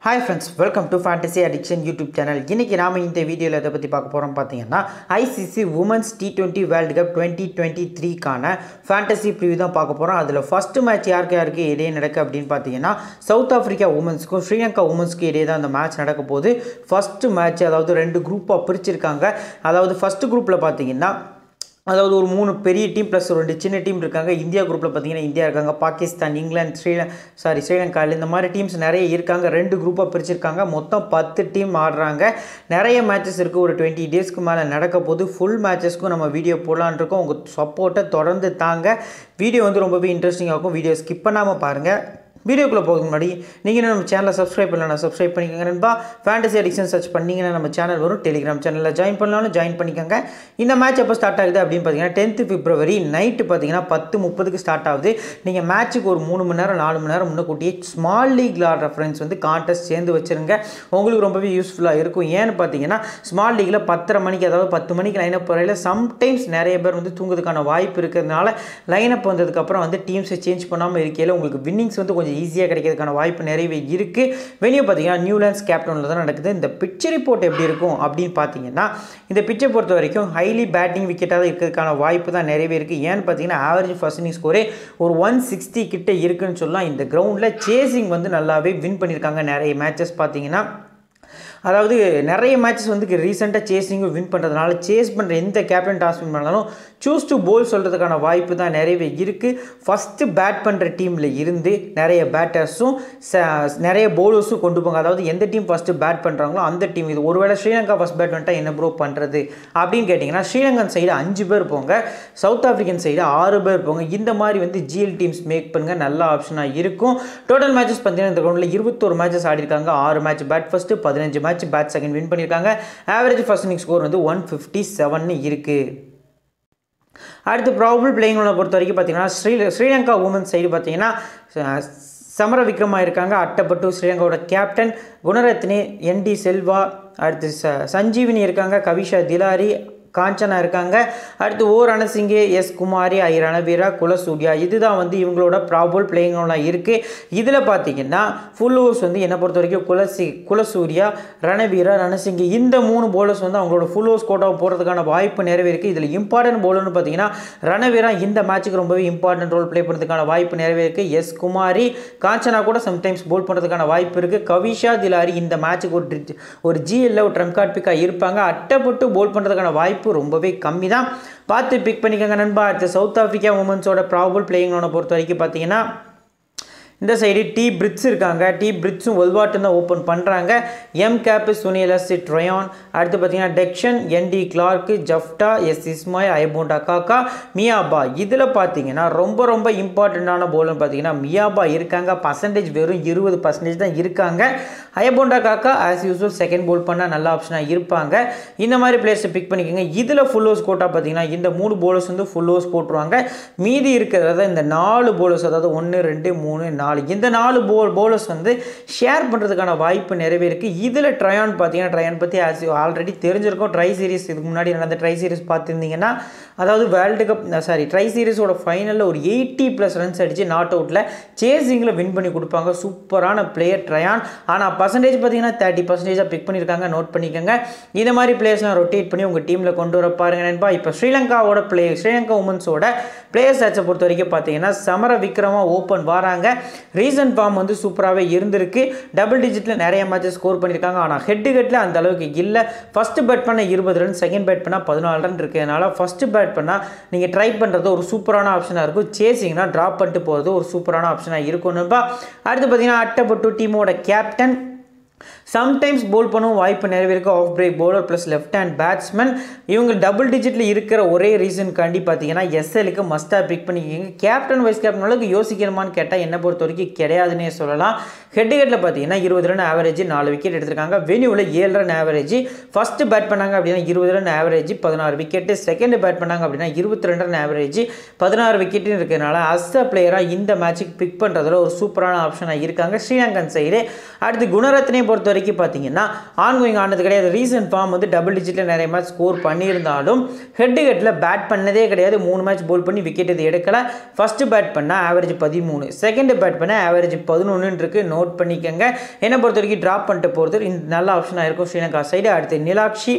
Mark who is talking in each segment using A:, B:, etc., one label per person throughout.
A: hi friends welcome to fantasy addiction YouTube channel இன்றைக்கி நாம் இந்த வீடியோவில் எதை பற்றி பார்க்க போகிறோம் பார்த்தீங்கன்னா ICC women's T twenty world cup twenty twenty த்ரீக்கான ஃபேண்டசி ப்ரிவியூ தான் பார்க்க போகிறோம் அதில் ஃபஸ்ட்டு மேட்ச் யாருக்கு யாருக்கு இடையே நடக்கு அப்படின்னு பார்த்தீங்கன்னா சவுத் ஆஃப்ரிக்கா உமன்ஸ்க்கும் ஸ்ரீலங்கா உமன்ஸ்க்கு இடையே தான் அந்த மேட்ச் நடக்க போகுது ஃபஸ்ட்டு மேட்ச் அதாவது ரெண்டு குரூப்பாக பிரிச்சிருக்காங்க அதாவது ஃபஸ்ட்டு குரூப்பில் பார்த்தீங்கன்னா அதாவது ஒரு மூணு பெரிய டீம் ப்ளஸ் ஒரு ரெண்டு சின்ன டீம் இருக்காங்க இந்தியா குரூப்பில் பார்த்தீங்கன்னா இந்தியா இருக்காங்க பாகிஸ்தான் இங்கிலாந்து ஸ்ரீல சாரி ஸ்ரீலங்கா இந்த மாதிரி டீம்ஸ் நிறைய இருக்காங்க ரெண்டு குரூப்பாக பிரிச்சிருக்காங்க மொத்தம் பத்து டீம் ஆடுறாங்க நிறைய மேட்சஸ் இருக்குது ஒரு டுவெண்ட்டி டேஸ்க்கு மேலே நடக்க போது ஃபுல் மேட்சஸ்க்கும் நம்ம வீடியோ போடலான் இருக்கோம் உங்கள் சப்போர்ட்டை தொடர்ந்து தாங்க வீடியோ வந்து ரொம்பவே இன்ட்ரெஸ்டிங்காக இருக்கும் வீடியோ ஸ்கிப் பண்ணாமல் பாருங்கள் வீடியோக்குள்ளே போக முன்னாடி நீங்கள் நம்ம சேனலை சப்ஸ்கிரைப் பண்ணலாம் சப்ஸ்கிரைப் பண்ணிக்கோங்க நண்பா ஃபேண்டசி அடிக்ஷன் சர்ச் பண்ணிங்கன்னா நம்ம சேனல் வரும் டெலிகிராம் சேனலில் ஜாயின் பண்ணலாம்னு ஜாயின் பண்ணிக்கோங்க இந்த மேட்ச் எப்போ ஸ்டார்ட் ஆகுது அப்படின்னு பார்த்தீங்கன்னா டென்த்து பிப்ரவரி நைட்டு பார்த்தீங்கன்னா பத்து முப்பதுக்கு ஸ்டார்ட் ஆகுது நீங்கள் மேட்ச்சுக்கு ஒரு மூணு மணி நேரம் நாலு மணி நேரம் முன்னக்கூட்டியே ஸ்மால் லீக் ஆடுற ஃப்ரெண்ட்ஸ் வந்து கான்டெஸ்ட் சேர்ந்து வச்சுருங்க உங்களுக்கு ரொம்பவே யூஸ்ஃபுல்லாக இருக்கும் ஏன்னு பார்த்தீங்கன்னா ஸ்மால் லீக்கில் பத்தரை மணிக்கு அதாவது பத்து மணிக்கு லைனப் வரையில் சம்டைம்ஸ் நிறைய பேர் வந்து தூங்குறதுக்கான வாய்ப்பு இருக்கிறதுனால லைனப் வந்ததுக்கப்புறம் வந்து டீம்ஸை சேஞ்ச் பண்ணாமல் இருக்கையில் உங்களுக்கு வின்னிங்ஸ் வந்து கொஞ்சம் ஈஸியாக கிடைக்கிறதுக்கான வாய்ப்பு நிறையவே இருக்குது வெளியே பார்த்தீங்கன்னா நியூலாண்ட்ஸ் கேப்டனில் தான் நடக்குது இந்த பிக்சர் ரிப்போர்ட் எப்படி இருக்கும் அப்படின்னு பார்த்தீங்கன்னா இந்த பிச்சை பொறுத்த வரைக்கும் ஹைலி பேட்டிங் விக்கெட்டாக தான் இருக்கிறதுக்கான வாய்ப்பு தான் நிறையவே இருக்குது ஏன்னு பார்த்தீங்கன்னா ஆவரேஜ் ஃபர்ஸ்ட் இன்னிங் ஸ்கோரே ஒரு ஒன் சிக்ஸ்டி கிட்ட இருக்குன்னு சொல்லலாம் இந்த கிரவுண்டில் சேசிங் வந்து நல்லாவே வின் பண்ணியிருக்காங்க நிறைய மேட்சஸ் பார்த்தீங்கன்னா அதாவது நிறைய மேட்சஸ் வந்து ரீசெண்டாக சேஸிங்கும் வின் பண்ணுறதுனால சேஸ் பண்ணுற எந்த கேப்டன் டாஸ் வின் பண்ணாலும் சூஸ் டு போல் சொல்கிறதுக்கான வாய்ப்பு தான் நிறையவே இருக்குது ஃபஸ்ட்டு பேட் பண்ணுற டீமில் இருந்து நிறைய பேட்டர்ஸும் நிறைய பவுலர்ஸும் கொண்டு போங்க அதாவது எந்த டீம் ஃபஸ்ட்டு பேட் பண்ணுறாங்களோ அந்த டீம் இது ஒருவேளை ஸ்ரீலங்கா ஃபஸ்ட் பேட் பண்ணிட்டா என்ன ப்ரோ பண்ணுறது அப்படின்னு கேட்டிங்கன்னா ஸ்ரீலங்கன் சைடு அஞ்சு பேர் போங்க சவுத் ஆஃப்ரிக்கன் சைடு ஆறு பேர் போங்க இந்த மாதிரி வந்து ஜிஎல் டீம்ஸ் மேக் பண்ணுங்கள் நல்ல ஆப்ஷனாக இருக்கும் டோட்டல் மேட்சஸ் பார்த்தீங்கன்னா இந்த கிரௌண்டில் இருபத்தோரு மேட்சஸ் ஆடிருக்காங்க ஆறு மேட்ச் பேட் ஃபஸ்ட்டு பதினஞ்சு மேட்ச் பேட் செகண்ட் வின் பண்ணியிருக்காங்க ஆவரேஜ் ஃபர்ஸ்ட் இன்னிங் ஸ்கோர் வந்து ஒன் ஃபிஃப்டி செவன் இருக்குது அடுத்து ப்ராபபிள் பிளேயிங்களை பொறுத்த வரைக்கும் பார்த்தீங்கன்னா ஸ்ரீ ஸ்ரீலங்கா உமன்ஸ் சைடு பார்த்தீங்கன்னா சமர விக்ரமா இருக்காங்க அட்டப்பட்டு ஸ்ரீலங்காவோட கேப்டன் குணரத்னே என்டி செல்வா அடுத்து ச சஞ்சீவினி இருக்காங்க கவிஷா திலாரி காஞ்சனா இருக்காங்க அடுத்து ஓ ரணசிங்கே எஸ் குமாரி ஐ ரணவீரா குலசூர்யா இதுதான் வந்து இவங்களோட ப்ராபல் பிளேயிங்லாம் இருக்குது இதில் பார்த்தீங்கன்னா ஃபுல் ஓவர்ஸ் வந்து என்னை பொறுத்த வரைக்கும் குலசி குலசூர்யா ரணவீரா ரணசிங்கே இந்த மூணு போலர்ஸ் வந்து அவங்களோட ஃபுல் ஓவர்ஸ் கோட்டாவை போகிறதுக்கான வாய்ப்பு நிறைவே இருக்குது இதில் இம்பார்ட்டன்ட் போலர்னு பார்த்தீங்கன்னா ரணவீரா இந்த மேட்ச்சுக்கு ரொம்பவே இம்பார்ட்டன்ட் ரோல் ப்ளே பண்ணுறதுக்கான வாய்ப்பு நிறைவே இருக்குது எஸ் குமாரி காஞ்சனா கூட சம்டைம்ஸ் போல் பண்ணுறதுக்கான வாய்ப்பு இருக்குது கவிஷா திலாரி இந்த மேட்ச்சுக்கு ஒரு ஒரு ஜிஎல்ல ஒரு ட்ரம் கார்ட் பிக்காக இருப்பாங்க அட்டைப்பட்டு போல் பண்ணுறதுக்கான வாய்ப்பு வாய்ப்பு ரொம்பவே கம்மி தான் பார்த்து பிக் பண்ணிக்கோங்க நண்பா அடுத்து சவுத் ஆஃப்ரிக்கா உமன்ஸோட ப்ராபல் பிளேயிங் பொறுத்த வரைக்கும் பார்த்தீங்கன்னா இந்த சைடு டி பிரிட்ஸ் இருக்காங்க டி பிரிட்ஸும் ஒல்வாட்டும் தான் ஓப்பன் பண்ணுறாங்க எம் கேப்பு சுனிலஸ் ட்ரயான் அடுத்து பார்த்தீங்கன்னா டெக்ஷன் N de Klerk Jafta S Ismail Ayabonga Khaka Mlaba இதில் பார்த்தீங்கன்னா ரொம்ப ரொம்ப இம்பார்ட்டண்ட்டான போலர்னு பார்த்தீங்கன்னா மியாபா இருக்காங்க பர்சன்டேஜ் வெறும் இருபது பர்சன்டேஜ் தான் இருக்காங்க ஐபோண்டா காக்கா ஆஸ் யூஸ்வல் செகண்ட் போல் பண்ணால் நல்ல ஆப்ஷனாக இருப்பாங்க இந்த மாதிரி பிளேயர்ஸை பிக் பண்ணிக்கோங்க இதில் ஃபுல் ஓவர்ஸ் கோட்டா பார்த்தீங்கன்னா இந்த மூணு போலர்ஸ் வந்து ஃபுல் ஓவர்ஸ் போட்டுருவாங்க மீதி இருக்கிறத இந்த நாலு போலர்ஸ் அதாவது ஒன்று ரெண்டு மூணு நாலு இந்த நாலு போல் போலர்ஸ் வந்து ஷேர் பண்ணுறதுக்கான வாய்ப்பு நிறையவே இருக்குது இதில் ட்ரையான் பார்த்தீங்கன்னா ட்ரையான் பற்றி ஆஸ் ஆல்ரெடி தெரிஞ்சிருக்கோம் ட்ரை சீரிஸ் இதுக்கு முன்னாடி நடந்த ட்ரை சீரிஸ் பார்த்துருந்தீங்கன்னா அதாவது வேர்ல்டு கப் சாரி ட்ரை சீரிஸோட ஃபைனலில் ஒரு எயிட்டி ப்ளஸ் ரன்ஸ் அடித்து நாட் அவுட்டில் சேசிங்கில் வின் பண்ணி கொடுப்பாங்க சூப்பரான பிளேயர் ட்ரையான் ஆனால் பர்சன்டேஜ் பார்த்தீங்கன்னா தேர்ட்டி பர்சன்டேஜாக பிக் பண்ணியிருக்காங்க நோட் பண்ணிக்கோங்க இந்த மாதிரி பிளேயர்ஸ்லாம் ரொட்டேட் பண்ணி உங்கள் டீமில் கொண்டு வர பாருங்க நண்பா இப்போ ஸ்ரீலங்காவோட பிளே ஸ்ரீலங்கா உமன்ஸோட பிளேயர் சேட்சை பொறுத்த வரைக்கும் பார்த்தீங்கன்னா சமர விக்ரமா ஓப்பன் வராங்க ரீசன்ட் ஃபார்ம் வந்து சூப்பராகவே இருந்திருக்கு டபுள் டிஜிட்டில் நிறைய மேட்சஸ் ஸ்கோர் பண்ணியிருக்காங்க ஆனால் ஹெட் ஹெட்டில் அந்த அளவுக்கு இல்லை ஃபஸ்ட்டு பேட் பண்ண இருபது ரன் செகண்ட் பேட் பண்ணால் பதினாலு ரன் இருக்கிறதுனால ஃபஸ்ட்டு பேட் பண்ணால் நீங்கள் ட்ரை பண்ணுறது ஒரு சூப்பரான ஆப்ஷனாக இருக்கும் சேசிங்னா ட்ராப் பண்ணிட்டு போகிறது ஒரு சூப்பரான ஆப்ஷனாக இருக்கும்னுப்பா அடுத்து பார்த்தீங்கன்னா அட்டப்பட்டு டீமோட கேப்டன் சம்டைம்ஸ் போல் பண்ணவும் வாய்ப்பு நிறைவேறிக்க off break bowler plus left hand batsman இவங்க டபுள் டிஜிட்டில் இருக்கிற ஒரே ரீசன்காண்டி பார்த்தீங்கன்னா எஸ்எலுக்கு மஸ்டாக பிக் பண்ணிக்கிங்க கேப்டன் வைஸ் கேப்டன் அளவுக்கு யோசிக்கணுமான்னு கேட்டால் என்னை பொறுத்த வரைக்கும் கிடையாதுன்னே சொல்லலாம் ஹெட் ஹெட்டில் பார்த்தீங்கன்னா இருபது ரன் ஆவரேஜ் நாலு விக்கெட் எடுத்திருக்காங்க வெனியூவில் ஏழு ரன் ஆவரேஜ் ஃபஸ்ட்டு பேட் பண்ணாங்க அப்படின்னா இருபது ரன் ஆவரேஜ் பதினாறு விக்கெட்டு செகண்ட் பேட் பண்ணாங்க அப்படின்னா இருபத்தி ரெண்டு ரன் ஆவரேஜ் பதினாறு விக்கெட்டுன்னு இருக்கிறதுனால அஸ் அ பிளேயராக இந்த மேட்சுக்கு பிக் பண்ணுறதுல ஒரு சூப்பரான ஆப்ஷனாக இருக்காங்க ஸ்ரீலங்கன் சைடு அடுத்து குணரத்னே பொறுத்த வரைக்கும் பார்த்தீங்கன்னா ஆன்கோயிங் ஆனது கிடையாது ரீசன்ட் ஃபார்ம் வந்து டபுள் டிஜிட்டில் நிறைய மேட்ச் ஸ்கோர் பண்ணியிருந்தாலும் ஹெட் ஹெட்டில் பேட் பண்ணதே கிடையாது மூணு மேட்ச் போல் பண்ணி விக்கெட் இது எடுக்கல ஃபஸ்ட்டு பேட் பண்ணால் ஆவரேஜ் பதிமூணு செகண்ட் பேட் பண்ணால் ஆவரேஜ் பதினொன்றுன்னு இருக்கு நோட் பண்ணிக்கோங்க என்னை பொறுத்த வரைக்கும் ட்ராப் பண்ணிட்டு போகிறது இந்த நல்ல ஆப்ஷனாக இருக்கும் ஸ்ரீலங்கா சைடு அடுத்து நிலாக்ஷி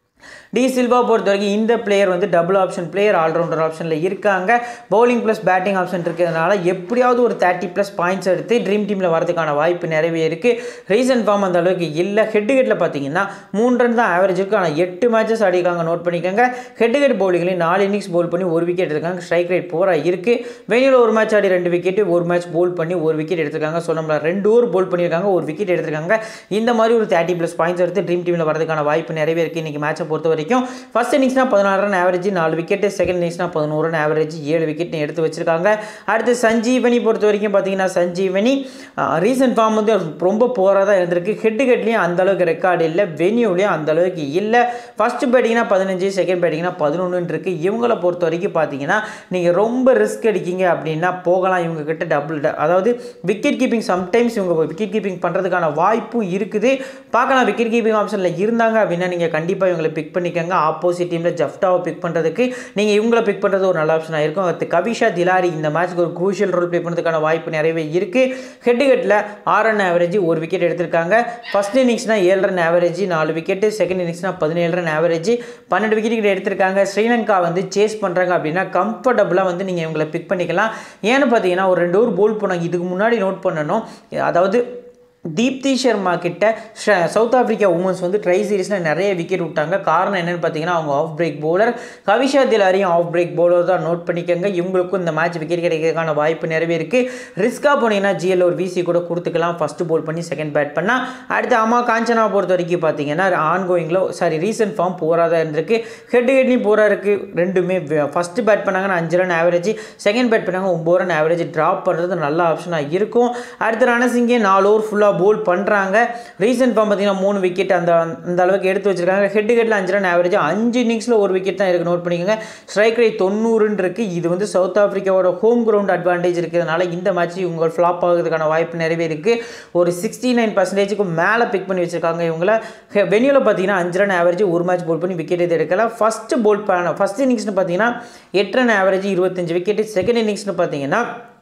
A: டி சில்வா பொறுத்த வரைக்கும் இந்த பிளேயர் வந்து டபுள் ஆப்ஷன் பிளேயர் ஆல்ரவுண்டர் ஆப்ஷனில் இருக்காங்க பவுலிங் ப்ளஸ் பேட்டிங் ஆப்ஷன் இருக்கிறதுனால எப்படியாவது ஒரு தேர்ட்டி ப்ளஸ் பாயிண்ட்ஸ் எடுத்து ட்ரீம் டீமில் வரதுக்கான வாய்ப்பு நிறையவே இருக்குது ரீசன்ட் ஃபார்ம் அந்த அளவுக்கு இல்லை ஹெட் ஹெட்டில் பார்த்தீங்கன்னா மூணு ரன் தான் ஆவரேஜ் இருக்குது ஆனால் எட்டு மேட்சஸ் ஆடிருக்காங்க நோட் பண்ணிக்கோங்க ஹெட் ஹெட் பவுலிங்லேயும் நாலு இன்னிங்ஸ் போல் பண்ணி ஒரு விக்கெட் எடுத்திருக்காங்க ஸ்ட்ரைக் ரேட் போராக இருக்குது வெளியில் ஒரு மேட்ச் ஆடி ரெண்டு விக்கெட் ஒரு மேட்ச் போல் பண்ணி ஒரு விக்கெட் எடுத்திருக்காங்க ஸோ நம்மள ரெண்டு ஓவர் போல் பண்ணியிருக்காங்க ஒரு விக்கெட் எடுத்திருக்காங்க இந்த மாதிரி ஒரு தேர்ட்டி ப்ளஸ் பாயிண்ட்ஸ் எடுத்து ட்ரீம் டீமில் வரதுக்கான வாய்ப்பு நிறையவே இருக்குது இன்றைக்கி மேட்சை பொறுத்த வரைக்கும் ஃபர்ஸ்ட் இன்னிங்ஸ்னா பதினாறு ரன் ஆவரேஜ் நாலு விக்கெட்டு செகண்ட் இன்னிங்ஸ்னா பதினோரு ரன் ஆவரேஜ் ஏழு விக்கெட் எடுத்து வச்சிருக்காங்க அடுத்து சஞ்சீவனி பொறுத்த வரைக்கும் பார்த்தீங்கன்னா சஞ்சீவனி ரீசன்ட் ஃபார்ம் வந்து ரொம்ப போராக தான் இருந்திருக்கு ஹெட் ஹெட்லேயும் அந்த அளவுக்கு ரெக்கார்டு இல்லை வென்யூலேயும் அந்த அளவுக்கு இல்லை ஃபர்ஸ்ட் பேட்டிங்னா பதினஞ்சு செகண்ட் பேட்டிங்னா பதினொன்றுன்னு இருக்கு இவங்கள பொறுத்த வரைக்கும் பார்த்தீங்கன்னா நீங்கள் ரொம்ப ரிஸ்க் அடிக்கீங்க அப்படின்னா போகலாம் இவங்க கிட்ட டபுள் அதாவது விக்கெட் கீப்பிங் சம்டைம்ஸ் இவங்க விக்கெட் கீப்பிங் பண்ணுறதுக்கான வாய்ப்பும் இருக்குது பார்க்கலாம் விக்கெட் கீப்பிங் ஆப்ஷனில் இருந்தாங்க அப்படின்னா நீங்கள் கண்டிப்பாக இவங்களை பிக் பண்ணிக்கோங்க ஆப்போசிட் டீமில் ஜஃப்டாவை பிக் பண்ணுறதுக்கு நீங்கள் இவங்கள பிக் பண்ணுறது ஒரு நல்ல ஆப்ஷனாக இருக்கும் அடுத்து கவிஷா திலாரி இந்த மேட்ச்க்கு ஒரு குரூஷியல் ரோல் ப்ளே பண்ணுறதுக்கான வாய்ப்பு நிறையவே இருக்குது ஹெட் ஹெட்டில் ஆறு ரன் ஆவரேஜ் ஒரு விக்கெட் எடுத்திருக்காங்க ஃபர்ஸ்ட் இன்னிங்ஸ்னால் ஏழு ரன் ஆவரேஜ் நாலு விக்கெட்டு செகண்ட் இன்னிங்ஸ்னால் பதினேழு ரன் ஆவரேஜ் பன்னெண்டு விக்கெட் கிட்ட எடுத்திருக்காங்க ஸ்ரீலங்கா வந்து சேஸ் பண்ணுறாங்க அப்படின்னா கம்ஃபர்டபுளாக வந்து நீங்கள் இவங்களை பிக் பண்ணிக்கலாம் ஏன்னு பார்த்தீங்கன்னா ஒரு ரெண்டு ஓவர் போல் போனாங்க இதுக்கு முன்னாடி நோட் பண்ணணும் அதாவது தீப்தி சர்மா கிட்ட ஷ- சவுத் ஆப்பிரிக்கா உமன்ஸ் வந்து ட்ரை சீரிஸில் நிறைய விக்கெட் விட்டாங்க காரணம் என்னன்னு பார்த்தீங்கன்னா அவங்க ஆஃப் பிரேக் பவுலர் கவிஷா திலாரியும் ஆஃப் பிரேக் பவுலர் தான் நோட் பண்ணிக்கோங்க இவங்களுக்கும் இந்த மேட்ச் விக்கெட் கிடைக்கிறதுக்கான வாய்ப்பு நிறையவே இருக்குது ரிஸ்க்காக போனீங்கன்னா ஜிஎல் ஒரு விசி கூட கொடுத்துக்கலாம் ஃபஸ்ட்டு போல் பண்ணி செகண்ட் பேட் பண்ணால் அடுத்து அம்மா காஞ்சனா பொறுத்த வரைக்கும் பார்த்தீங்கன்னா ஆன்கோயிங்கில் சாரி ரீசன்ட் ஃபார்ம் போராக தான் இருந்திருக்கு ஹெட் ஹெட்லையும் போராக இருக்குது ரெண்டுமே ஃபஸ்ட்டு பேட் பண்ணாங்கன்னா அஞ்சு ரன் ஆவரேஜ் செகண்ட் பேட் பண்ணாங்க ஒம்பது ரன் ஆவரேஜ் ட்ராப் பண்ணுறது நல்ல ஆப்ஷனாக இருக்கும் அடுத்து ரணசிங்கே நாலு ஓவர் ஃபுல்லாக போல் பண்ணுறாங்க ரீசன்ட் ஃபார்ம் பார்த்தீங்கன்னா மூணு விக்கெட் அந்த அந்த அளவுக்கு எடுத்து வச்சிருக்காங்க ஹெட் ஹெட்டில் அஞ்சு ரன் ஆவரேஜ் அஞ்சு இன்னிங்ஸில் ஒரு விக்கெட் தான் இருக்குது நோட் பண்ணிக்கோங்க ஸ்ட்ரைக் ரேட் தொண்ணூறுன்னு இருக்குது இது வந்து சவுத் ஆப்பிரிக்காவோட ஹோம் கிரவுண்ட் அட்வான்டேஜ் இருக்கிறதுனால இந்த மேட்ச் இவங்க ஃப்ளாப் ஆகிறதுக்கான வாய்ப்பு நிறையவே இருக்குது ஒரு சிக்ஸ்டி நைன் பர்சன்டேஜுக்கு மேலே பிக் பண்ணி வச்சிருக்காங்க இவங்கள வெனியூவில் பார்த்தீங்கன்னா அஞ்சு ரன் ஆவரேஜ் ஒரு மேட்ச் போல் பண்ணி விக்கெட் எது எடுக்கல ஃபஸ்ட்டு போல் பண்ண ஃபஸ்ட் இன்னிங்ஸ்னு பார்த்தீங்கன்னா எட்டு ரன் ஆவரேஜ் இருபத்தஞ்சு விக்கெட் செகண்ட் இன்னிங்ஸ்னு பார்த்தீங்கன்னா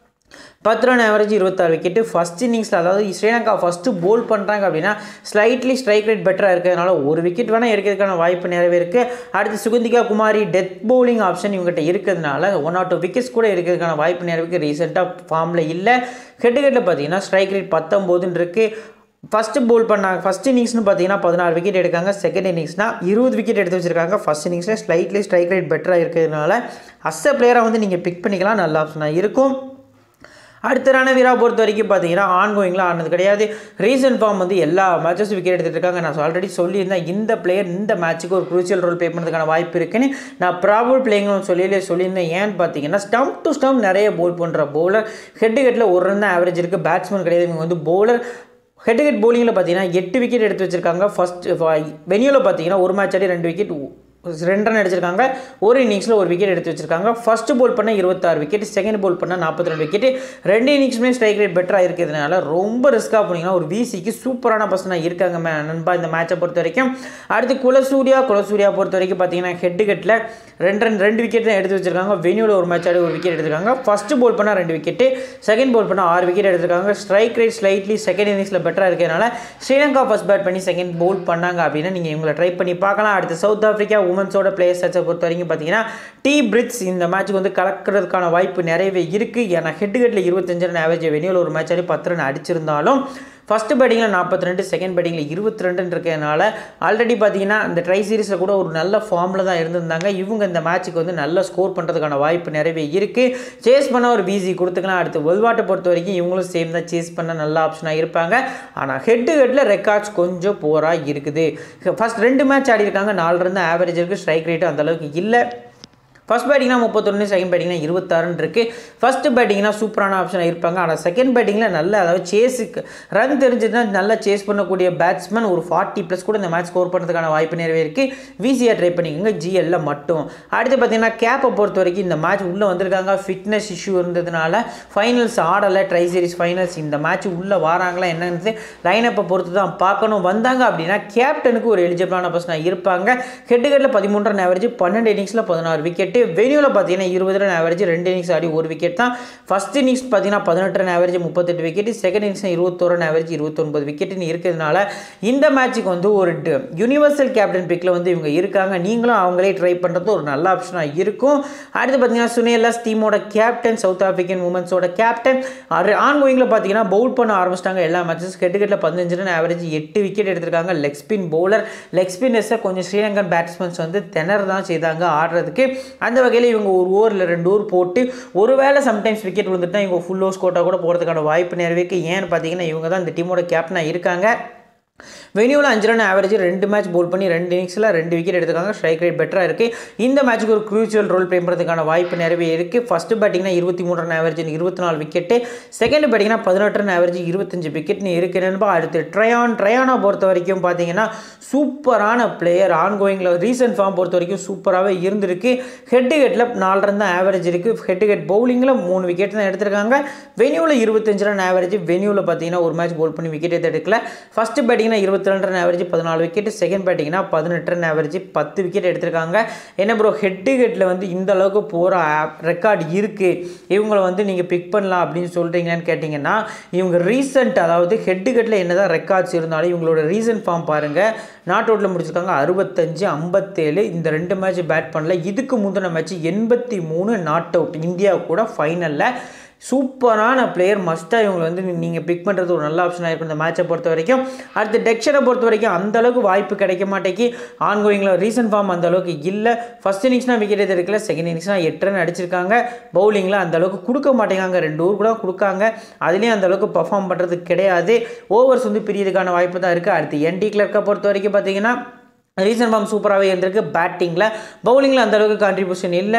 A: பத்து ரன் ஆவரேஜ் இருபத்தாறு விக்கெட்டு ஃபஸ்ட் இன்னிங்ஸில் அதாவது ஸ்ரீலங்கா ஃபஸ்ட்டு போல் பண்ணுறாங்க அப்படின்னா ஸ்லைட்லி ஸ்ட்ரைக் ரேட் பெட்டராக இருக்கிறதுனால ஒரு விக்கெட் வேணால் எடுக்கிறதுக்கான வாய்ப்பு நிறையவே இருக்குது அடுத்து Sugandika Kumari death bowling option இவங்ககிட்ட இருக்கிறதுனால ஒன் ஆர் டூ விக்கெட்ஸ் கூட இருக்கிறதுக்கான வாய்ப்பு நிறைய இருக்குது ரீசெண்டாக ஃபார்மில் இல்லை ஹெட் ஹெட்டில் பார்த்தீங்கன்னா ஸ்ட்ரைக் ரேட் பத்தொம்போதுன்னு இருக்குது ஃபஸ்ட்டு போல் பண்ணாங்க ஃபஸ்ட் இன்னிங்ஸ்னு பார்த்தீங்கன்னா பதினாறு விக்கெட் எடுக்காங்க செகண்ட் இன்னிங்ஸ்னா இருபது விக்கெட் எடுத்து வச்சிருக்காங்க ஃபஸ்ட் இன்னிங்ஸில் ஸ்லைட்லி ஸ்ட்ரைக் ரேட் பெட்டராக இருக்கிறதுனால அஸ் அ பிளேயராக வந்து நீங்கள் பிக் பண்ணிக்கலாம் நல்ல ஆப்ஷனாக இருக்கும் அடுத்த ரணவீரா பொறுத்த வரைக்கும் பார்த்தீங்கன்னா ஆன்கோயிங்கில் ஆனது கிடையாது ரீசன்ட் ஃபார்ம் வந்து எல்லா மேட்சஸும் விக்கெட் எடுத்துட்டு இருக்காங்க நான் ஆல்ரெடி சொல்லியிருந்தேன் இந்த பிளேயர் இந்த மேட்ச்சுக்கு ஒரு குரூசியல் ரோல் ப்ளே பண்ணுறதுக்கான வாய்ப்பு இருக்குன்னு நான் ப்ராபல் பிளேயிங்னு சொல்லியிலே சொல்லியிருந்தேன் ஏன்னு பார்த்தீங்கன்னா ஸ்டம்ப் டு ஸ்டம்ப் நிறைய போல் பண்ணுற பவுலர் ஹெட் ஹெட்டில் ஒரு ரன் தான் ஆவரேஜ் இருக்குது பேட்ஸ்மேன் கிடையாது இவங்க வந்து பவுலர் ஹெட் ஹெட் பவுலிங்கில் பார்த்தீங்கன்னா எட்டு விக்கெட் எடுத்து வச்சிருக்காங்க ஃபர்ஸ்ட் வெனியூவில் பார்த்தீங்கன்னா ஒரு மேட்ச் ஆடி ரெண்டு விக்கெட் ரெண்டு ரன் அடிச்சிருக்காங்க ஒரு இன்னிங்ஸில் ஒரு விக்கெட் எடுத்து வச்சிருக்காங்க ஃபர்ஸ்ட் போல் பண்ண இருபத்தாறு விக்கெட் செகண்ட் போல் பண்ண நாற்பத்தி ரெண்டு விக்கெட் ரெண்டு இன்னிங்ஸுமே ஸ்ட்ரைக் ரேட் பெட்டராக இருக்கிறதுனால ரொம்ப ரிஸ்க்காக போனீங்கன்னா ஒரு விசிக்கு சூப்பரான பர்சனாக இருக்காங்க மே நண்பா இந்த மேட்சை பொறுத்த வரைக்கும் அடுத்து குலசூர்யா குலசூர்யா பொறுத்த வரைக்கும் பார்த்தீங்கன்னா ஹெட் ஹெட்டில் ரெண்டு ரன் ரெண்டு விக்கெட் தான் எடுத்து வச்சிருக்காங்க வெனியூவில் ஒரு மேட்ச் ஆடி ஒரு விக்கெட் எடுத்திருக்காங்க ஃபர்ஸ்ட் போல் பண்ணால் ரெண்டு விக்கெட்டு செகண்ட் போல் பண்ணால் ஆறு விக்கெட் எடுத்திருக்காங்க ஸ்ட்ரைக் ரேட் ஸ்லைட்லி செகண்ட் இன்னிங்ஸில் பெட்டராக இருக்கிறதுனால ஸ்ரீலங்கா ஃபர்ஸ்ட் பேட் பண்ணி செகண்ட் போல் பண்ணாங்க அப்படின்னா நீங்கள் இவங்களை ட்ரை பண்ணி பார்க்கலாம் அடுத்து சவுத் ஆஃப்ரிக்கா உமன்ஸோட பிளேயர்ஸ் சர்ச்சை பொறுத்த வரைக்கும் பார்த்தீங்கன்னா டி பிரிட்ஸ் இந்த மேட்ச்சுக்கு வந்து கலக்கிறதுக்கான வாய்ப்பு நிறையவே இருக்குது ஏன்னா ஹெட் ஹெட்டில் இருபத்தஞ்சு ரன் ஆவரேஜ் வெனியூவில் ஒரு மேட்ச் ஆடி பத்து ரன் அடிச்சிருந்தாலும் ஃபஸ்ட்டு பேட்டிங்கில் நாற்பத்தி ரெண்டு செகண்ட் பேட்டிங்கில் இருபத்தி ரெண்டுன்னு இருக்கிறதுனால ஆல்ரெடி பார்த்தீங்கன்னா இந்த ட்ரை சீரிஸில் கூட ஒரு நல்ல ஃபார்மில் தான் இருந்திருந்தாங்க இவங்க இந்த மேட்ச்சுக்கு வந்து நல்ல ஸ்கோர் பண்ணுறதுக்கான வாய்ப்பு நிறையவே இருக்குது சேஸ் பண்ண ஒரு பிசி கொடுத்துக்கலாம் அடுத்து வெல்வாட்டை பொறுத்த வரைக்கும் இவங்களும் சேம் தான் சேஸ் பண்ண நல்ல ஆப்ஷனாக இருப்பாங்க ஆனால் ஹெட் டு ஹெட்டில் ரெக்கார்ட்ஸ் கொஞ்சம் போராக இருக்குது ஃபர்ஸ்ட் ரெண்டு மேட்ச் ஆடி இருக்காங்க நாலு ரன் ஆவரேஜ் இருக்குது ஸ்ட்ரைக் ரேட்டு அந்தளவுக்கு இல்லை ஃபர்ஸ்ட் பேட்டிங்னா முப்பத்தொன்று செகண்ட் பேட்டிங்னா இருபத்தாறுன்னு இருக்குது ஃபர்ஸ்ட் பேட்டிங்னா சூப்பரான ஆப்ஷனாக இருப்பாங்க ஆனால் செகண்ட் பேட்டிங்கில் நல்ல அதாவது சேஸுக்கு ரன் தெரிஞ்சதுன்னா நல்லா சேஸ் பண்ணக்கூடிய பேட்ஸ்மேன் ஒரு ஃபார்ட்டி ப்ளஸ் கூட இந்த மேட்ச் ஸ்கோர் பண்ணுறதுக்கான வாய்ப்பு நிறையவே இருக்குது விசியாக ட்ரை பண்ணிக்கோங்க ஜிஎல்ல மட்டும் அடுத்து பார்த்தீங்கன்னா கேப்பை பொறுத்த வரைக்கும் இந்த மேட்ச் உள்ளே வந்திருக்காங்க ஃபிட்னஸ் இஷ்யூ இருந்ததுனால ஃபைனல்ஸ் ஆடலை ட்ரை சீரிஸ் ஃபைனல்ஸ் இந்த மேட்ச் உள்ளே வராங்களா என்னன்னு லைனப்பை பொறுத்து தான் பார்க்கணும் வந்தாங்க அப்படின்னா கேப்டனுக்கு ஒரு எலிஜிபிளான பர்சனாக இருப்பாங்க ஹெட் ஹெட்டில் பதிமூன்று ரன் ஆவரேஜ் பன்னெண்டு இன்னிங்ஸில் பதினாறு விக்கெட்டு வெனியூவில் பார்த்தீங்கன்னா இருபது ரன் ஆவரேஜ் ரெண்டு இன்னிங்ஸ் ஆடி ஒரு விக்கெட் தான் ஃபஸ்ட் இன்னிங்ஸ் பார்த்தீங்கன்னா பதினெட்டு ரன் ஆவரேஜ் முப்பத்தெட்டு விக்கெட் செகண்ட் இன்னிங்ஸ் இருபத்தோரு ரன் ஆவரேஜ் இருபத்தொன்பது விக்கெட்டுன்னு இருக்கிறதுனால இந்த மேட்ச்சுக்கு வந்து ஒரு யூனிவர்சல் கேப்டன் பிக்கில் வந்து இவங்க இருக்காங்க நீங்களும் அவங்களே ட்ரை பண்ணுறது ஒரு நல்ல ஆப்ஷனாக இருக்கும் அடுத்து பார்த்தீங்கன்னா சுனேலாஸ் டீமோட கேப்டன் சவுத் ஆஃப்ரிக்கன் உமன்ஸோட கேப்டன் ஆன் கோயிங்கில் பார்த்தீங்கன்னா பவுல் பண்ண ஆரம்பிச்சிட்டாங்க எல்லா மேட்சஸ் கெட்டுக்கெட்டில் பதினஞ்சு ரன் ஆவரேஜ் எட்டு விக்கெட் எடுத்திருக்காங்க லெக் ஸ்பின் பவுலர் லெக் ஸ்பின்னர்ஸை கொஞ்சம் ஸ்ரீலங்கன் பேட்ஸ்மேன்ஸ் வந்து திணற தான் செய்தாங்க ஆடுறதுக்கு அந்த வகையில் இவங்க ஒரு ஓவரில் ரெண்டு ஓவர் போட்டு ஒருவேளை சம்டைம்ஸ் விக்கெட் விழுந்துட்டா இவங்க ஃபுல் ஓவர்ஸ் கோட்டா கூட போகிறதுக்கான வாய்ப்பு நிறைவேக்கு ஏன்னு பார்த்தீங்கன்னா இவங்க தான் இந்த டீமோட கேப்டனாக இருக்காங்க வெனியூவில் அஞ்சு ரன் ஆவரேஜ் ரெண்டு மேட்ச் போல் பண்ணி ரெண்டு இன்னிங்ஸில் ரெண்டு விக்கெட் எடுத்துக்காங்க ஸ்ட்ரைக் ரேட் பெட்டராக இருக்குது இந்த மேட்ச்சுக்கு ஒரு க்ரூச்சுவல் ரோல் ப்ளே பண்ணுறதுக்கான வாய்ப்பு நிறையவே இருக்குது ஃபஸ்ட்டு பேட்டிங்னா இருபத்தி மூணு ரன் ஆவரேஜ் இருபத்தி நாலு விக்கெட்டு செகண்ட் பேட்டிங்னா பதினெட்டு ரன் ஆவரேஜ் இருபத்தஞ்சு விக்கெட்னு இருக்குன்னு அடுத்து ட்ரையான் ட்ரையானை பொறுத்த வரைக்கும் பார்த்தீங்கன்னா சூப்பரான பிளேயர் ஆன் கோயிங்கில் ரீசன்ட் ஃபார்ம் பொறுத்த வரைக்கும் சூப்பராகவே இருந்திருக்கு ஹெட் ஹெட்டில் நாலு ரன் தான் ஆவரேஜ் இருக்குது ஹெட் ஹெட் பவுலிங்கில் மூணு விக்கெட் தான் எடுத்திருக்காங்க வெனியூவில் இருபத்தஞ்சு ரன் ஆவரேஜ் வெனியூவில் பார்த்தீங்கன்னா ஒரு மேட்ச் போல் பண்ணி விக்கெட் எடுக்கல ஃபஸ்ட்டு பேட்டிங் பேட்டிங்னா இருபத்தி ரெண்டு ரன் ஆவரேஜ் பதினாலு விக்கெட் செகண்ட் பேட்டிங்னா பதினெட்டு ரன் ஆவரேஜ் பத்து விக்கெட் எடுத்திருக்காங்க என்ன ப்ரோ ஹெட் டு ஹெட்டில் வந்து இந்த அளவுக்கு போகிற ரெக்கார்டு இருக்குது இவங்களை வந்து நீங்கள் பிக் பண்ணலாம் அப்படின்னு சொல்கிறீங்களான்னு கேட்டிங்கன்னா இவங்க ரீசெண்ட் அதாவது ஹெட் டு ஹெட்டில் என்ன தான் ரெக்கார்ட்ஸ் இருந்தாலும் இவங்களோட ரீசன்ட் ஃபார்ம் பாருங்கள் நாட் அவுட்டில் முடிச்சிருக்காங்க அறுபத்தஞ்சு ஐம்பத்தேழு இந்த ரெண்டு மேட்ச் பேட் பண்ணல இதுக்கு முந்தின மேட்ச் எண்பத்தி மூணு நாட் அவுட் இந்தியா கூட ஃபைனலில் சூப்பரான பிளேயர் மஸ்ட்டாக இவங்களை வந்து நீங்கள் பிக் பண்ணுறது ஒரு நல்ல ஆப்ஷனாக இருக்கும் இந்த மேட்சை பொறுத்த வரைக்கும் அடுத்து டெக்ஷனை பொறுத்த வரைக்கும் அந்த அளவுக்கு வாய்ப்பு கிடைக்க மாட்டேங்கி ஆன் கோயிங்கில் ரீசன்ட் ஃபார்ம் அந்த அளவுக்கு இல்லை ஃபஸ்ட் இன்னிங்ஸ்னால் விக்கெட் எடுக்கல செகண்ட் இன்னிங்ஸ்னால் எட்டு ரன் அடிச்சிருக்காங்க பவுலிங்கில் அந்த அளவுக்கு கொடுக்க மாட்டேங்காங்க ரெண்டு ஊர் கூட கொடுக்காங்க அதுலேயும் அந்த அளவுக்கு பர்ஃபார்ம் பண்ணுறது கிடையாது ஓவர்ஸ் வந்து பிரியதுக்கான வாய்ப்பு தான் இருக்குது அடுத்து என்டி கிளர்க்கை பொறுத்த வரைக்கும் பார்த்தீங்கன்னா ரீசன்ட் ஃபார்ம் சூப்பராகவே இருந்திருக்கு பேட்டிங்கில் பவுலிங்கில் அந்த அளவுக்கு கான்ட்ரிபியூஷன் இல்லை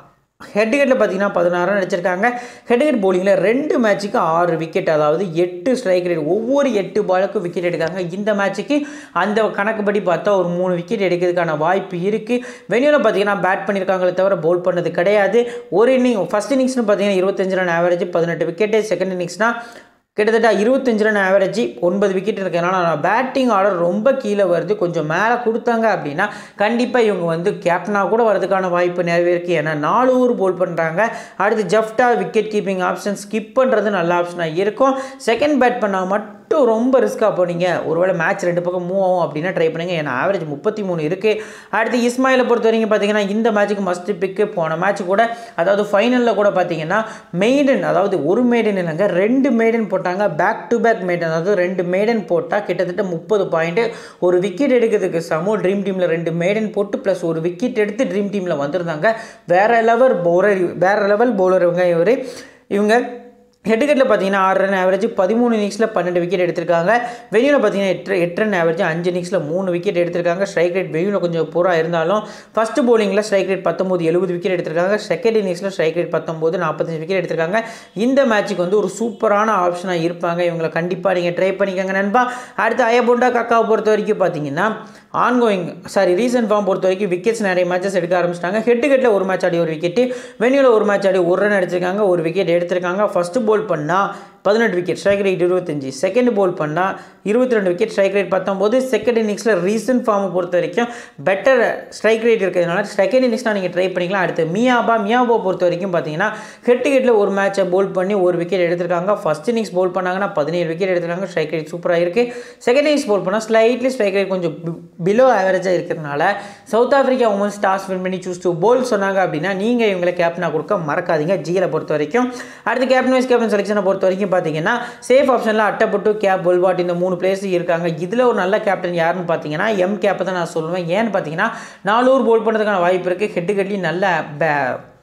A: ஹெட் ஹெட்டில் பார்த்தீங்கன்னா பதினாறு ரன் அடிச்சிருக்காங்க ஹெட் ஹெட் போலிங்கில் ரெண்டு மேட்ச்சுக்கு ஆறு விக்கெட் அதாவது எட்டு ஸ்ட்ரைக் ரேட் ஒவ்வொரு எட்டு பாலுக்கும் விக்கெட் எடுக்காங்க இந்த மேட்ச்சுக்கு அந்த கணக்குப்படி பார்த்தா ஒரு மூணு விக்கெட் எடுக்கிறதுக்கான வாய்ப்பு இருக்குது வெளியில் பார்த்தீங்கன்னா பேட் பண்ணியிருக்காங்களே தவிர பவுல் பண்ணது கிடையாது ஒரு இன்னிங் ஃபஸ்ட் இன்னிங்ஸ்னு பார்த்தீங்கன்னா இருபத்தஞ்சு ரன் ஆவரேஜ் பதினெட்டு விக்கெட்டு செகண்ட் இன்னிங்ஸ்னால் கிட்டத்தட்ட இருபத்தஞ்சு ரன் ஆவரேஜ் ஒன்பது விக்கெட் இருக்கிறதுனால ஆனால் பேட்டிங் ஆர்டர் ரொம்ப கீழே வருது கொஞ்சம் மேலே கொடுத்தாங்க அப்படின்னா கண்டிப்பாக இவங்க வந்து கேப்டனாக கூட வரதுக்கான வாய்ப்பு நிறைய இருக்குது ஏன்னா நாலு ஓவர் போல் பண்ணுறாங்க அடுத்து Jafta wicket keeping option skip பண்ணுறது நல்ல ஆப்ஷனாக இருக்கும் செகண்ட் பேட் பண்ணால் மட்டும் ரொம்ப ரிஸ்க்காக போனீங்க ஒருவேளை மேட்ச் ரெண்டு பக்கம் மூவ் ஆகும் அப்படின்னா ட்ரை பண்ணுங்கள் ஏன்னா ஆவரேஜ் முப்பத்தி மூணு இருக்குது அடுத்து இஸ்மாயிலை பொறுத்த வரைக்கும் பார்த்தீங்கன்னா இந்த மேட்ச்சுக்கு மஸ்ட் பிக்கு போன மேட்ச் கூட அதாவது ஃபைனலில் கூட பார்த்தீங்கன்னா மெய்டன் அதாவது ஒரு மெய்டன் இல்லைங்க ரெண்டு மெய்டன் போட்டாங்க பேக் டு பேக் மெய்டன் அதாவது ரெண்டு மெய்டன் போட்டால் கிட்டத்தட்ட முப்பது பாயிண்ட்டு ஒரு விக்கெட் எடுக்கிறதுக்கு சமோ ட்ரீம் டீமில் ரெண்டு மெய்டன் போட்டு ப்ளஸ் ஒரு விக்கெட் எடுத்து ட்ரீம் டீமில் வந்திருந்தாங்க வேற லெவல் பவுலர் வேற லெவல் பவுலர் இவங்க இவர் இவங்க ஹெட்டுக்கட்டில் பார்த்தீங்கன்னா ஆறு ரன் ஆவரேஜ் பதிமூணு இன்னிங்ஸில் பன்னெண்டு விக்கெட் எடுத்திருக்காங்க வெளியில் பார்த்தீங்கன்னா எட்டு எட்டு ரன் ஆவரேஜ் அஞ்சு இன்னிங்ஸில் மூணு விக்கெட் எடுத்திருக்காங்க ஸ்ட்ரைக் ரேட் வெளியில் கொஞ்சம் பூரா இருந்தாலும் ஃபஸ்ட்டு bowlingல ஸ்ட்ரைக் ரேட் பத்தொம்போது எழுபது விக்கெட் எடுத்திருக்காங்க செகண்ட் இன்னிங்ஸில் ஸ்ட்ரைக் ரேட் பத்தொம்போது நாற்பத்தஞ்சு விக்கெட் எடுத்திருக்காங்க இந்த மேட்ச்சுக்கு வந்து ஒரு சூப்பரான ஆப்ஷனாக இருப்பாங்க இவங்களை கண்டிப்பாக நீங்கள் ட்ரை பண்ணிக்கோங்க நண்பா அடுத்து அயபோண்டா கக்காவை பொறுத்த வரைக்கும் பார்த்தீங்கன்னா ஆன்கோயிங் சாரி ரீசன்ட் ஃபார்ம் பொறுத்த வரைக்கும் விக்கெட்ஸ் நிறைய மேட்சஸ் எடுக்க ஆரம்பிச்சிட்டாங்க ஹெட் ஹெட்டில் ஒரு மேட்ச் ஆடி ஒரு விக்கெட்டு வெனியூவில் ஒரு மேட்ச் ஆடி ஒரு ரன் அடிச்சிருக்காங்க ஒரு விக்கெட் எடுத்திருக்காங்க ஃபஸ்ட்டு போல் பண்ணால் பதினெட்டு விக்கெட் ஸ்ட்ரைக் ரேட் இருபத்தஞ்சி செகண்ட் போல் பண்ணால் இருபத்தி ரெண்டு விக்கெட் ஸ்ட்ரைக் ரேட் பத்தொம்போது செகண்ட் இன்னிங்ஸில் ரீசன்ட் ஃபார்மை பொறுத்த வரைக்கும் பெட்டர் ஸ்ட்ரைக் ரேட் இருக்கிறதுனால செகண்ட் இன்னிங்ஸ்னால் நீங்கள் ட்ரை பண்ணிக்கலாம் அடுத்து மியாபா மியாபா பொறுத்த வரைக்கும் பார்த்தீங்கன்னா ஹெட் ஹெட்டில் ஒரு மேட்சை போல் பண்ணி ஒரு விக்கெட் எடுத்திருக்காங்க ஃபஸ்ட் இன்னிங்ஸ் போல் பண்ணாங்கன்னா பதினேழு விக்கெட் எடுத்திருக்காங்க ஸ்ட்ரைக் ரேட் சூப்பராக இருக்குது செகண்ட் இன்னிங்ஸ் போல் பண்ணால் ஸ்லைட்லி ஸ்ட்ரைக் ரேட் கொஞ்சம் பிலோ ஆவரேஜாக இருக்கிறதுனால south Africa women's toss win பண்ணி சூஸ் டு போல் சொன்னாங்க அப்படின்னா நீங்கள் இவங்களை கேப்டனாக கொடுக்க மறக்காதீங்க ஜியில் பொறுத்த வரைக்கும் அடுத்து கேப்டன் வைஸ் கேப்டன் செலெக்ஷனை பொறுத்த வரைக்கும் பார்த்தீங்கன்னா சேஃப் ஆப்ஷனில் அட்டப்பட்டு கேப் பொல்வாட் இந்த மூணு பிளேயர்ஸ் இருக்காங்க இதில் ஒரு நல்ல கேப்டன் யாருன்னு பார்த்தீங்கன்னா எம் கேப்பை தான் நான் சொல்லுவேன் ஏன்னு பார்த்தீங்கன்னா நாலு ஓவர் போல் பண்ணுறதுக்கான வாய்ப்பு இருக்குது ஹெட்டு கட்டி நல்ல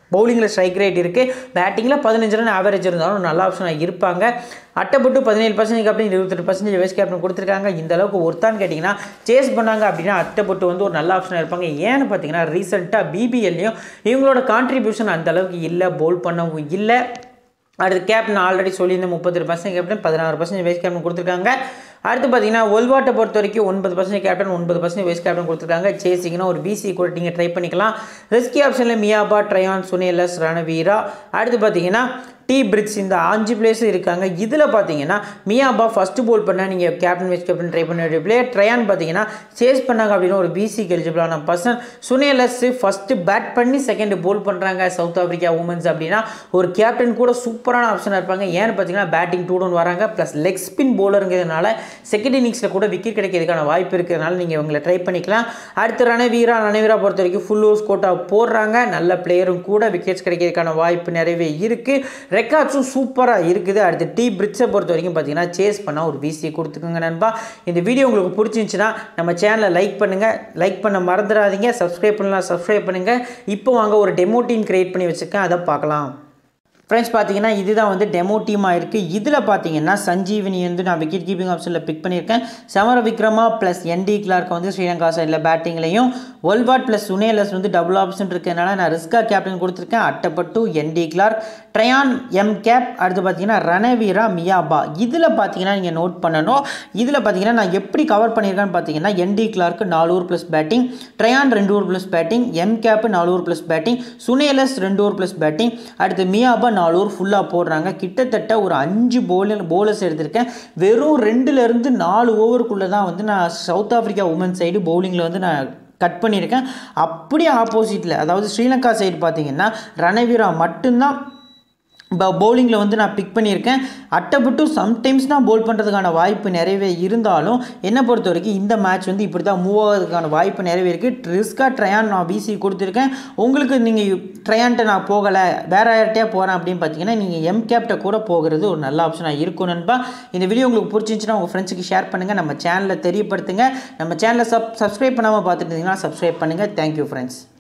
A: பவுலிங்கில் ஸ்ட்ரைக் ரேட் இருக்குது பேட்டிங்கில் பதினஞ்சு ரன் ஆவரேஜ் இருந்தாலும் நல்ல ஆப்ஷனாக இருப்பாங்க அட்டைப்பட்டு பதினேழு பர்சன்டேஜ் கேப்டன் இருபத்தெட்டு பர்சன்டேஜ் வைஸ் கேப்டன் கொடுத்துருக்காங்க இந்த அளவுக்கு ஒருத்தான்னு கேட்டிங்கன்னா சேஸ் பண்ணாங்க அப்படின்னா அட்டைப்பட்டு வந்து ஒரு நல்ல ஆப்ஷனாக இருப்பாங்க ஏன்னு பார்த்தீங்கன்னா ரீசெண்டாக பிபிஎல்லையும் இவங்களோட கான்ட்ரிபியூஷன் அந்த அளவுக்கு இல்லை பவுல் பண்ணவும் இல்லை அடுத்து கேப்டன் ஆல்ரெடி சொல்லியிருந்த முப்பத்தெட்டு பர்சன்ட் கேப்டன் பதினாறு பர்சன்ட் வைஸ் கேப்டன் கொடுத்துருக்காங்க அடுத்து பார்த்தீங்கன்னா ஒல்வாட்டை பொறுத்த வரைக்கும் ஒன்பது பர்சன்ட் கேப்டன் ஒன்பது பர்சன்ட் வைஸ் கேப்டன் கொடுத்துருக்காங்க சேசிங்கன்னா ஒரு பிசி கூட நீங்கள் ட்ரை பண்ணிக்கலாம் ரிஸ்கி ஆப்ஷனில் மியாபா ட்ரையான் சுனேலஸ் ரணவீரா அடுத்து பார்த்தீங்கன்னா டி பிரிட்ஸ் இந்த அஞ்சு பிளேஸும் இருக்காங்க இதில் பார்த்தீங்கன்னா மியாபா ஃபஸ்ட்டு போல் பண்ணால் நீங்கள் கேப்டன் வைஸ் கேப்டன் ட்ரை பண்ண வேண்டிய பிளேயர் ட்ரையான் பார்த்தீங்கன்னா சேஸ் பண்ணாங்க அப்படின்னு ஒரு பிசிக்கு எலிஜிபிளான பர்சன் சுனேலஸ் ஃபஸ்ட்டு பேட் பண்ணி செகண்ட் போல் பண்ணுறாங்க சவுத் ஆஃப்ரிக்கா உமன்ஸ் அப்படின்னா ஒரு கேப்டன் கூட சூப்பரான ஆப்ஷனாக இருப்பாங்க ஏன்னு பார்த்தீங்கன்னா பேட்டிங் டூ டவுன் வராங்க ப்ளஸ் லெக் ஸ்பின் போலருங்கிறதுனால செகண்ட் இன்னிங்ஸில் கூட விக்கெட் கிடைக்கிறதுக்கான வாய்ப்பு இருக்கிறதுனால நீங்கள் இவங்களை ட்ரை பண்ணிக்கலாம் அடுத்து ரணவீரா ரணவீரா பொறுத்த வரைக்கும் ஃபுல் ஓவர்ஸ் கோட்டா போடுறாங்க நல்ல பிளேயரும் கூட விக்கெட்ஸ் கிடைக்கிறதுக்கான வாய்ப்பு நிறையவே இருக்குது ரெக்கார்ட்ஸும் சூப்பராக இருக்குது அடுத்து டி பிரிட்ஸை பொறுத்த வரைக்கும் பார்த்தீங்கன்னா சேஸ் பண்ணால் ஒரு பிசி கொடுத்துக்கோங்க நண்பா இந்த வீடியோ உங்களுக்கு பிடிச்சிருந்துச்சுன்னா நம்ம சேனலை லைக் பண்ணுங்கள் லைக் பண்ண மறந்துடாதீங்க சப்ஸ்கிரைப் பண்ணலாம் சப்ஸ்கிரைப் பண்ணுங்கள் இப்போ வாங்க ஒரு டெமோ டீம் க்ரியேட் பண்ணி வச்சுருக்கேன் அதை பார்க்கலாம் ஃப்ரெண்ட்ஸ் பார்த்தீங்கன்னா இதுதான் வந்து டெமோ டீமாக இருக்குது இதில் பார்த்தீங்கன்னா சஞ்சீவினி வந்து நான் விக்கெட் கீப்பிங் ஆப்ஷனில் பிக் பண்ணியிருக்கேன் சமர விக்ரமா ப்ளஸ் என்டி கிளார்க் வந்து ஸ்ரீலங்கா சைடில் பேட்டிங்லையும் ஒல்வாட் ப்ளஸ் சுனேலஸ் வந்து டபுள் ஆப்ஷன் இருக்கிறதுனால நான் ரிஸ்கா கேப்டன் கொடுத்துருக்கேன் Athapaththu N de Klerk Tryon M Kapp அடுத்து பார்த்தீங்கன்னா ரணவீரா மியாபா இதில் பார்த்தீங்கன்னா நீங்கள் நோட் பண்ணணும் இதில் பார்த்தீங்கன்னா நான் எப்படி கவர் பண்ணியிருக்கேன்னு பார்த்தீங்கன்னா என்டி கிளார்க்கு நாலு ஓவர் ப்ளஸ் பேட்டிங் ட்ரையான் ரெண்டு over plus batting M Kapp நாலு ஓவர் ப்ளஸ் பேட்டிங் சுனேலஸ் ரெண்டு ஓவர் ப்ளஸ் பேட்டிங் அடுத்து மியாபா நாலு ஓவர் ஃபுல்லாக போடுறாங்க கிட்டத்தட்ட ஒரு அஞ்சு போலர் போலர்ஸ் எடுத்திருக்கேன் வெறும் ரெண்டுலேருந்து நாலு ஓவருக்குள்ளே தான் வந்து நான் சவுத் ஆஃப்ரிக்கா உமன் சைடு பவுலிங்கில் வந்து நான் கட் பண்ணியிருக்கேன் அப்படியே ஆப்போசிட்டில் அதாவது ஸ்ரீலங்கா சைடு பார்த்தீங்கன்னா ரணவீரா மட்டும்தான் இப்போ பவுலிங்கில் வந்து நான் பிக் பண்ணியிருக்கேன் அட்டைப்பட்டு சம்டைம்ஸ் தான் பவுல் பண்ணுறதுக்கான வாய்ப்பு நிறையவே இருந்தாலும் என்னை பொறுத்த வரைக்கும் இந்த மேட்ச் வந்து இப்படி தான் மூவ் ஆகிறதுக்கான வாய்ப்பு நிறையவே இருக்குது ரிஸ்காக ட்ரையான் நான் பிசி கொடுத்துருக்கேன் உங்களுக்கு நீங்கள் ட்ரையான்ட்ட நான் போகலை வேறு யார்கிட்டயா போகிறேன் அப்படின்னு பார்த்தீங்கன்னா நீங்கள் எம் கேப்ட கூட போகிறது ஒரு நல்ல ஆப்ஷனாக இருக்கும் நண்பா இந்த வீடியோ உங்களுக்கு பிடிச்சிருந்துச்சுன்னா உங்கள் ஃப்ரெண்ட்ஸுக்கு ஷேர் பண்ணுங்கள் நம்ம சேனலை தெரியப்படுத்துங்க நம்ம சேனலை சப் சப்ஸ்கிரைப் பண்ணாமல் பார்த்துட்டு இருந்தீங்கன்னா சப்ஸ்கிரைப் பண்ணுங்கள் தேங்க்யூ ஃப்ரெண்ட்ஸ்